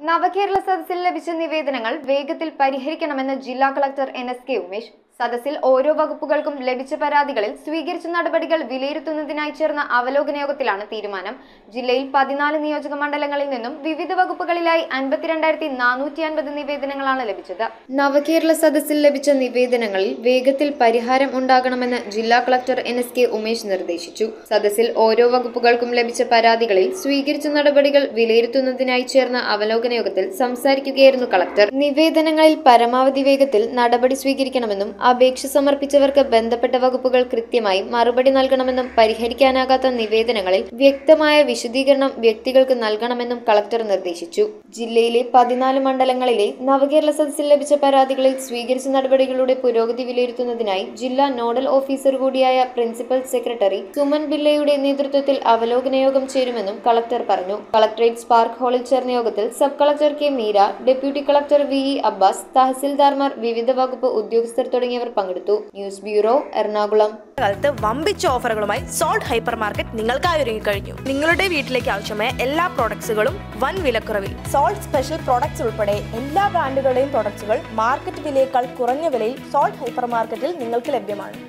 നവകേരള സദസ്സിൽ ലഭിച്ച നിവേദനങ്ങൾ വേഗത്തിൽ പരിഹരിക്കണമെന്ന് ജില്ലാ collector N S K Umesh സദസ്സിൽ ഓരോ വകുപ്പുകൾക്കും ലഭിച്ച പരാതികളിൽ സ്വീകരിച്ച നടപടികൾ വിലയിരുത്തുന്നതിനായി ചേർന്ന അവലോകന യോഗത്തിലാണ് തീരുമാനം ജില്ലയിൽ പതിനാല് നിയോജക മണ്ഡലങ്ങളിൽ നിന്നും വിവിധ വകുപ്പുകളിലായി അൻപത്തിരണ്ടായിരത്തി നാനൂറ്റി അൻപത് നിവേദനങ്ങളാണ് ലഭിച്ചത് നവകേരള സദസ്സിൽ ലഭിച്ച നിവേദനങ്ങളിൽ വേഗത്തിൽ പരിഹാരം ഉണ്ടാകണമെന്ന് ജില്ലാ collector N S K Umesh നിർദ്ദേശിച്ചു സദസ്സിൽ ഓരോ വകുപ്പുകൾക്കും ലഭിച്ച പരാതികളിൽ സ്വീകരിച്ച നടപടികൾ വിലയിരുത്തുന്നതിനായി ചേർന്ന അവലോകന യോഗത്തിൽ സംസാരിക്കുകയായിരുന്നു കളക്ടർ നിവേദനങ്ങളിൽ പരമാവധി വേഗത്തിൽ നടപടി സ്വീകരിക്കണമെന്നും അപേക്ഷ സമർപ്പിച്ചവർക്ക് ബന്ധപ്പെട്ട വകുപ്പുകൾ കൃത്യമായി മറുപടി നൽകണമെന്നും പരിഹരിക്കാനാകാത്ത നിവേദനങ്ങളിൽ വ്യക്തമായ വിശദീകരണം വ്യക്തികൾക്ക് നൽകണമെന്നും കളക്ടർ നിർദ്ദേശിച്ചു ജില്ലയിലെ പതിനാല് മണ്ഡലങ്ങളിലെ നവകേരള സദസ്സിൽ ലഭിച്ച പരാതികളിൽ സ്വീകരിച്ച നടപടികളുടെ പുരോഗതി വിലയിരുത്തുന്നതിനായി ജില്ലാ നോഡൽ ഓഫീസർ കൂടിയായ പ്രിൻസിപ്പൽ സെക്രട്ടറി സുമൻ ബില്ലയുടെ നേതൃത്വത്തിൽ അവലോകന യോഗം ചേരുമെന്നും കളക്ടർ പറഞ്ഞു കളക്ടറേറ്റ് സ്പാർക്ക് ഹാളിൽ ചേർന്ന യോഗത്തിൽ sub collector K Meera deputy collector V E Abbas തഹസിൽദാർമാർ വിവിധ വകുപ്പ് ഉദ്യോഗസ്ഥർ തുടങ്ങിയവർ പങ്കെടുത്തു ന്യൂസ് ബ്യൂറോ എറണാകുളം കാലത്ത് വമ്പിച്ച ഓഫറുകളുമായി സോൾട്ട് ഹൈപ്പർ മാർക്കറ്റ് നിങ്ങൾക്കായി ഒരുങ്ങിക്കഴിഞ്ഞു നിങ്ങളുടെ വീട്ടിലേക്ക് ആവശ്യമായ എല്ലാ പ്രോഡക്ട്സുകളും വൻ വിലക്കുറവിൽ സോൾട്ട് സ്പെഷ്യൽ പ്രോഡക്ട്സ് ഉൾപ്പെടെ എല്ലാ ബ്രാൻഡുകളുടെയും പ്രോഡക്ട്സുകൾ മാർക്കറ്റ് വിലയേക്കാൾ കുറഞ്ഞ വിലയിൽ സോൾട്ട് ഹൈപ്പർ മാർക്കറ്റിൽ നിങ്ങൾക്ക് ലഭ്യമാണ്